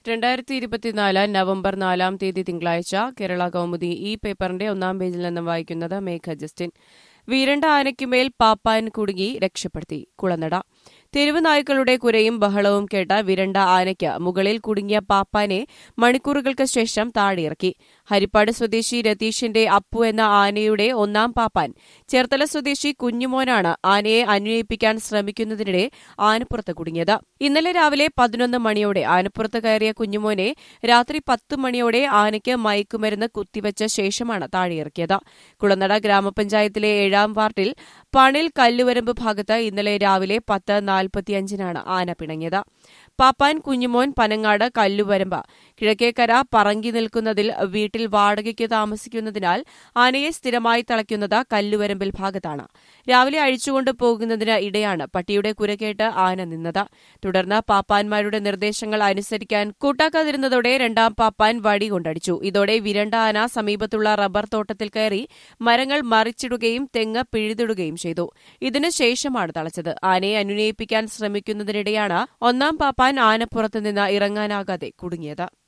രണ്ടായിരത്തി ഇരുപത്തിനാല് നവംബർ നാലാം തീയതി തിങ്കളാഴ്ച കേരള കൗമുദി ഈ പേപ്പറിന്റെ ഒന്നാം പേജിൽ നിന്നും വായിക്കുന്നത് മേഘ ജസ്റ്റിൻ വീരണ്ട ആനയ്ക്കുമേൽ പാപ്പാൻ കുടുങ്ങി രക്ഷപ്പെടുത്തി കുളനട തെരുവ് നായ്ക്കളുടെ കുരയും ബഹളവും കേട്ട വിരണ്ട ആനയ്ക്ക് മുകളിൽ കുടുങ്ങിയ പാപ്പാനെ മണിക്കൂറുകൾക്ക് ശേഷം താഴെയിറക്കി ഹരിപ്പാട് സ്വദേശി രതീഷിന്റെ അപ്പു എന്ന ആനയുടെ ഒന്നാം പാപ്പാൻ ചേർത്തല സ്വദേശി കുഞ്ഞുമോനാണ് ആനയെ അന്വയിപ്പിക്കാൻ ശ്രമിക്കുന്നതിനിടെ ആനപ്പുറത്ത് കുടുങ്ങിയത് ഇന്നലെ രാവിലെ പതിനൊന്ന് മണിയോടെ ആനപ്പുറത്ത് കയറിയ കുഞ്ഞുമോനെ രാത്രി പത്ത് മണിയോടെ ആനയ്ക്ക് മയക്കുമരുന്ന് കുത്തിവച്ച ശേഷമാണ് താഴെയിറക്കിയത് കുളനട ഗ്രാമപഞ്ചായത്തിലെ ഏഴാം വാർഡിൽ പണിൽ കല്ലുവരമ്പ് ഭാഗത്ത് ഇന്നലെ രാവിലെ പത്ത് നാൽപ്പത്തിയഞ്ചിനാണ് ആന പിണങ്ങിയത് പാപ്പാൻ കുഞ്ഞുമോൻ പനങ്ങാട് കല്ലുവരമ്പ് കിഴക്കേക്കര പറങ്കി നിൽക്കുന്നതിൽ വീട്ടിൽ വാടകയ്ക്ക് താമസിക്കുന്നതിനാൽ ആനയെ സ്ഥിരമായി തളയ്ക്കുന്നത് കല്ലുവരമ്പിൽ ഭാഗത്താണ് രാവിലെ അഴിച്ചുകൊണ്ട് പോകുന്നതിന് ഇടെയാണ് പട്ടിയുടെ കുരക്കേട്ട് ആന നിന്നത് തുടർന്ന് പാപ്പാന്മാരുടെ നിർദ്ദേശങ്ങൾ അനുസരിക്കാൻ കൂട്ടാക്കാതിരുന്നതോടെ രണ്ടാം പാപ്പാൻ വടി കൊണ്ടടിച്ചു ഇതോടെ വിരണ്ട ആന സമീപത്തുള്ള റബ്ബർ തോട്ടത്തിൽ കയറി മരങ്ങൾ മറിച്ചിടുകയും തെങ്ങ് പിഴുതിടുകയും ചെയ്തു ഇതിനുശേഷമാണ് തളച്ചത് ആനയെ അനുനയിപ്പിക്കാൻ ശ്രമിക്കുന്നതിനിടെയാണ് ഒന്നാം പാപ്പാൻ ആനപ്പുറത്ത് നിന്ന് ഇറങ്ങാനാകാതെ കുടുങ്ങിയത്